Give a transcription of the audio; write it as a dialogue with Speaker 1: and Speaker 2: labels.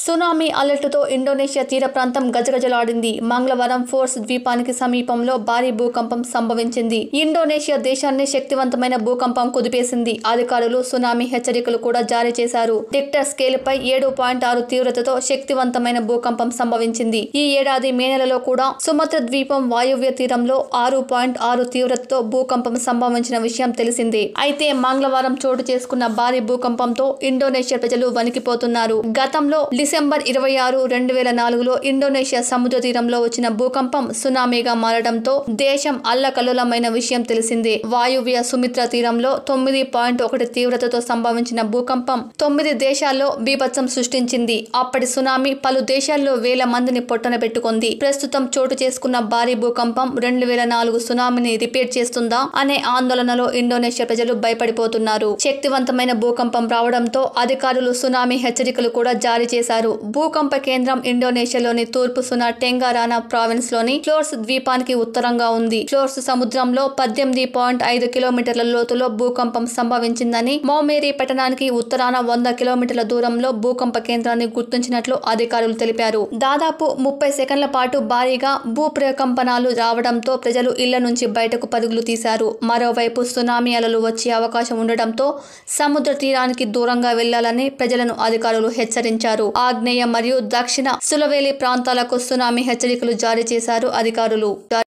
Speaker 1: tsunami అలర్టుతో Indonesia తీర ప్రాంతం గజగజలాడింది మంగళవారం ఫోర్స్ ద్వీపానికి సమీపంలో భారీ భూకంపం సంభవించింది ఇండోనేషియా దేశాన్ని శక్తివంతమైన భూకంపం కుదిపేసింది అధికారులు సునామీ హెచ్చరికలు కూడా జారీ చేశారు రిక్టర్ స్కేల్ పై ఏడు పాయింట్ ఆరు తీవ్రతతో శక్తివంతమైన భూకంపం సంభవించింది ఈ ఏడాది మే నెలలో కూడా సుమత్ర ద్వీపం వాయువ్య తీరంలో ఆరు పాయింట్ ఆరు తీవ్రతతో భూకంపం సంభవించిన విషయం తెలిసిందే అయితే మంగళవారం చోటు చేసుకున్న భారీ భూకంపంతో ఇండోనేషియా ప్రజలు వణికిపోతున్నారు గతంలో డిసెంబర్ ఇరవై ఆరు రెండు వేల నాలుగులో ఇండోనేషియా సముద్ర తీరంలో వచ్చిన భూకంపం సునామీగా మారడంతో దేశం అల్లకల్లోలమైన విషయం తెలిసిందే వాయువ్య సుమిత్ర తీరంలో తొమ్మిది పాయింట్ ఒకటి తీవ్రతతో సంభవించిన భూకంపం తొమ్మిది దేశాల్లో బీభత్సం సృష్టించింది అప్పటి సునామీ పలు దేశాల్లో వేల మందిని పొట్టన పెట్టుకుంది ప్రస్తుతం చోటు చేసుకున్న భారీ భూకంపం రెండు వేల నాలుగు సునామీని రిపీట్ చేస్తుందా అనే ఆందోళనలో ఇండోనేషియా ప్రజలు భయపడిపోతున్నారు శక్తివంతమైన భూకంపం రావడంతో అధికారులు సునామీ హెచ్చరికలు కూడా జారీ చేశారు భూకంప కేంద్రం ఇండోనేషియాలోని తూర్పు సునా టెంగారానా ప్రావిన్స్ లోని ఫ్లోర్స్ ద్వీపానికి ఉత్తరంగా ఉంది ఫ్లోర్స్ సముద్రంలో పద్దెనిమిది పాయింట్ ఐదు కిలోమీటర్ల లోతులో భూకంపం సంభవించిందని మౌమేరీ పట్టణానికి ఉత్తరాన వంద కిలోమీటర్ల దూరంలో భూకంప కేంద్రాన్ని గుర్తించినట్లు అధికారులు తెలిపారు దాదాపు ముప్పై సెకండ్ల పాటు భారీగా భూ ప్రకంపనాలు రావడంతో ప్రజలు ఇళ్ల నుంచి బయటకు పరుగులు తీశారు మరోవైపు సునామీ అలలు వచ్చే అవకాశం ఉండడంతో సముద్ర తీరానికి దూరంగా వెళ్లాలని ప్రజలను అధికారులు హెచ్చరించారు ఆగ్నేయ మరియు దక్షిణ సులవేలి ప్రాంతాలకు సునామీ హెచ్చరికలు జారీ చేశారు అధికారులు